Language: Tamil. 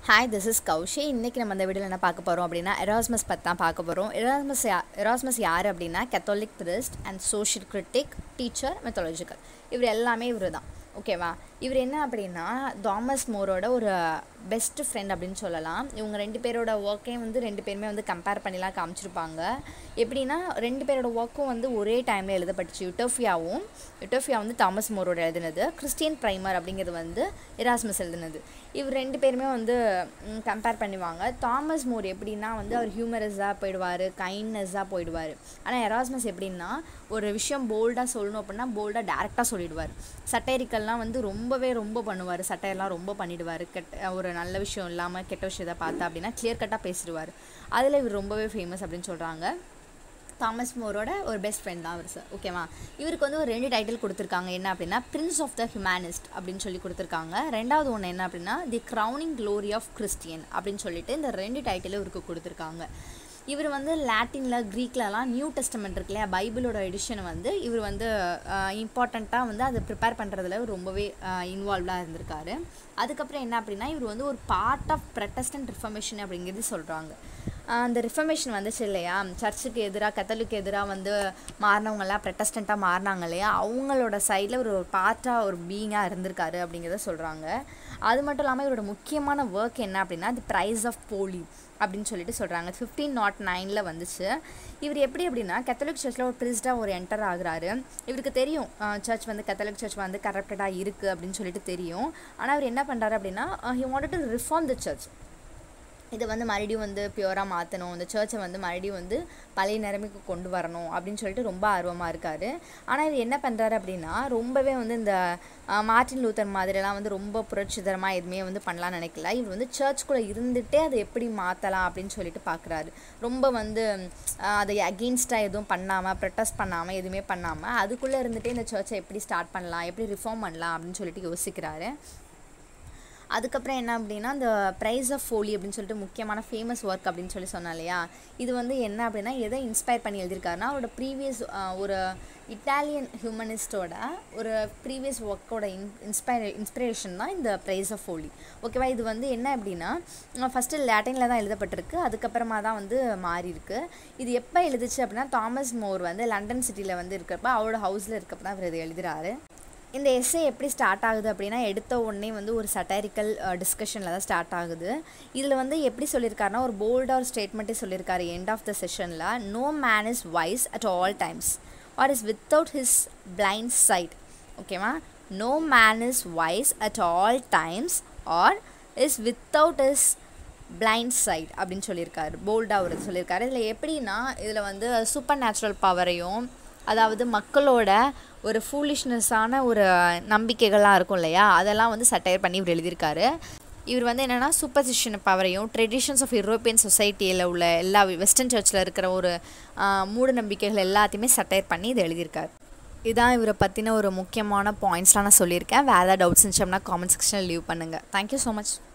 ஹாய் திஸ் இஸ் கௌஷி இன்றைக்கி நம்ம இந்த வீடியோவில் என்ன பார்க்க போகிறோம் அப்படின்னா எராஸ்மஸ் பற்றி தான் பார்க்க போகிறோம் எராஸ்மஸ் யா எராஸ்மஸ் யார் அப்படின்னா Catholic priest and social critic teacher methodological இவர் எல்லாமே இவர் தான் ஓகேவா இவர் என்ன அப்படின்னா தாமஸ் மோரோட ஒரு பெஸ்ட் ஃப்ரெண்ட் அப்படின்னு சொல்லலாம் இவங்க ரெண்டு பேரோட ஒர்க்கையும் வந்து ரெண்டு பேருமே வந்து கம்பேர் பண்ணிலாம் காமிச்சிருப்பாங்க எப்படின்னா ரெண்டு பேரோட ஒர்க்கும் வந்து ஒரே டைமில் எழுதப்பட்டுச்சு யுட்டோஃபியாவும் யுட்டோஃபியா வந்து தாமஸ் மோரோட எழுதினது கிறிஸ்டியன் ப்ரைமர் அப்படிங்கிறது வந்து எராஸ்மஸ் எழுதினது இவர் ரெண்டு பேருமே வந்து கம்பேர் பண்ணுவாங்க தாமஸ் மோர் எப்படின்னா வந்து அவர் ஹியூமரஸாக போயிடுவார் கைண்ட்னஸாக போயிடுவார் ஆனால் எராஸ்மஸ் எப்படின்னா ஒரு விஷயம் போல்டாக சொல்லணும் அப்படின்னா போல்டாக டேரெக்டாக சொல்லிடுவார் சட்டைரிக்கல்லாம் வந்து ரொம்பவே ரொம்ப பண்ணுவார் சட்டையெல்லாம் ரொம்ப பண்ணிடுவார் கெட்ட ஒரு நல்ல விஷயம் இல்லாமல் கெட்ட விஷயத்தை பார்த்தா அப்படின்னா கிளியர் கட்டாக பேசிடுவார் அதில் இவர் ரொம்பவே ஃபேமஸ் அப்படின்னு சொல்கிறாங்க தாமஸ் மோரோட ஒரு பெஸ்ட் ஃப்ரெண்ட் தான் அவர் சார் ஓகேவா இவருக்கு வந்து ஒரு ரெண்டு டைட்டில் கொடுத்துருக்காங்க என்ன அப்படின்னா பிரின்ஸ் ஆஃப் த ஹியூமனிஸ்ட் அப்படின்னு சொல்லி கொடுத்துருக்காங்க ரெண்டாவது ஒன்று என்ன அப்படின்னா the crowning glory of Christian அப்படின்னு சொல்லிட்டு இந்த ரெண்டு டைட்டிலும் இவருக்கு கொடுத்துருக்காங்க இவர் வந்து லாட்டினில் க்ரீக்லலாம் நியூ டெஸ்டமெண்ட் இருக்கு இல்லையா பைபிளோட எடிஷனை வந்து இவர் வந்து இம்பார்ட்டண்ட்டாக வந்து அதை ப்ரிப்பேர் பண்ணுறதுல ரொம்பவே இன்வால்வ்டாக இருந்திருக்காரு அதுக்கப்புறம் என்ன அப்படின்னா இவர் வந்து ஒரு பார்ட் ஆஃப் ப்ரொட்டஸ்டன்ட் ரிஃபர்மேஷன் அப்படிங்கிறது சொல்கிறாங்க அந்த ரிஃபர்மேஷன் வந்துச்சு இல்லையா சர்ச்சுக்கு எதிராக கத்தலுக்கு எதிராக வந்து மாறினவங்களாம் ப்ரொட்டஸ்டண்ட்டாக மாறினாங்க இல்லையா அவங்களோட சைடில் ஒரு பார்ட்டாக ஒரு பீயிங்காக இருந்திருக்காரு அப்படிங்கிறத சொல்கிறாங்க அது மட்டும் இல்லாமல் இவரோட முக்கியமான ஒர்க் என்ன அப்படின்னா தி ப்ரைஸ் ஆஃப் போலி அப்படின்னு சொல்லிட்டு சொல்கிறாங்க ஃபிஃப்டீன் நாட் நைனில் வந்துச்சு இவர் எப்படி அப்படின்னா கத்தலிக் சர்ச்சில் ஒரு ப்ரிஸ்டாக ஒரு என்டர் ஆகுறாரு இவருக்கு தெரியும் சர்ச் வந்து கத்தலிக் சர்ச் வந்து கரப்டடாக இருக்குது அப்படின்னு சொல்லிட்டு தெரியும் ஆனால் அவர் என்ன பண்ணுறாரு அப்படின்னா he wanted to reform the church இதை வந்து மறுபடியும் வந்து பியூராக மாற்றணும் இந்த சர்ச்சை வந்து மறுபடியும் வந்து பழைய நிலைமைக்கு கொண்டு வரணும் அப்படின்னு சொல்லிட்டு ரொம்ப ஆர்வமாக இருக்கார் ஆனால் இது என்ன பண்ணுறாரு அப்படின்னா ரொம்பவே வந்து இந்த மார்ட்டின் லூத்தர் மாதிரிலாம் வந்து ரொம்ப புரட்சிகரமாக எதுவுமே வந்து பண்ணலாம்னு நினைக்கல இவர் வந்து சர்ச்சுக்குள்ளே இருந்துகிட்டே அதை எப்படி மாற்றலாம் அப்படின்னு சொல்லிட்டு பார்க்குறாரு ரொம்ப வந்து அதை அகெயின்ஸ்டாக எதுவும் பண்ணாமல் ப்ரொட்டஸ்ட் பண்ணாமல் எதுவுமே பண்ணாமல் அதுக்குள்ளே இருந்துகிட்டே இந்த சர்ச்சை எப்படி ஸ்டார்ட் பண்ணலாம் எப்படி ரிஃபார்ம் பண்ணலாம் அப்படின்னு சொல்லிட்டு யோசிக்கிறாரு அதுக்கப்புறம் என்ன அப்படின்னா இந்த ப்ரைஸ் ஆஃப் ஃபோலி அப்படின்னு சொல்லிட்டு முக்கியமான ஃபேமஸ் ஒர்க் அப்படின்னு சொல்லி சொன்னா இல்லையா இது வந்து என்ன அப்படின்னா எதை இன்ஸ்பயர் பண்ணி எழுதியிருக்காருன்னா அவரோட ப்ரீவியஸ் ஒரு இட்டாலியன் ஹியூமனிஸ்டோட ஒரு ப்ரீவியஸ் ஒர்க்கோட இன் இன்ஸ்பயர் இன்ஸ்பிரேஷன் தான் இந்த ப்ரைஸ் ஆஃப் ஃபோலி ஓகேவா இது வந்து என்ன அப்படின்னா ஃபஸ்ட்டு லேட்டினில் தான் எழுதப்பட்டிருக்கு அதுக்கப்புறமா தான் வந்து மாறி இருக்கு இது எப்போ எழுதுச்சு அப்படின்னா தாமஸ் மோர் வந்து லண்டன் சிட்டியில் வந்து இருக்கிறப்ப அவரோட ஹவுஸில் இருக்கப்ப தான் அவர் இது எழுதுகிறாரு இந்த எஸ்ஸே எப்படி ஸ்டார்ட் ஆகுது அப்படின்னா எடுத்த உடனே வந்து ஒரு சட்டாரிக்கல் டிஸ்கஷனில் தான் ஸ்டார்ட் ஆகுது இதில் வந்து எப்படி சொல்லியிருக்காருன்னா ஒரு போல்டாக ஒரு ஸ்டேட்மெண்ட்டே சொல்லியிருக்காரு எண்ட் ஆஃப் த செஷனில் no man is wise at all times or is without his blind side ஓகேவா no man is wise at all times or is without is blind side அப்படின்னு சொல்லியிருக்காரு போல்டாக ஒரு சொல்லியிருக்காரு இதில் எப்படின்னா இதில் வந்து சூப்பர் நேச்சுரல் பவரையும் அதாவது மக்களோட ஒரு ஃபூலிஷ்னஸான ஒரு நம்பிக்கைகள்லாம் இருக்கும் இல்லையா அதெல்லாம் வந்து சட்டையர் பண்ணி இவர் எழுதியிருக்காரு இவர் வந்து என்னென்னா சூப்பர்சிஷன் பவரையும் ட்ரெடிஷன்ஸ் ஆஃப் யூரோப்பியன் சொசைட்டியில் உள்ள எல்லா வெஸ்டர்ன் சர்ச்சில் இருக்கிற ஒரு மூட நம்பிக்கைகள் எல்லாத்தையுமே சட்டையர் பண்ணி இதை எழுதியிருக்காரு இதான் இவரை பற்றின ஒரு முக்கியமான பாயிண்ட்ஸ்லாம் நான் சொல்லியிருக்கேன் வேறு ஏதாவது டவுட்ஸ் இருந்துச்சோம்னா காமெண்ட் செக்ஷனில் லீவ் பண்ணுங்கள் தேங்க்யூ ஸோ மச்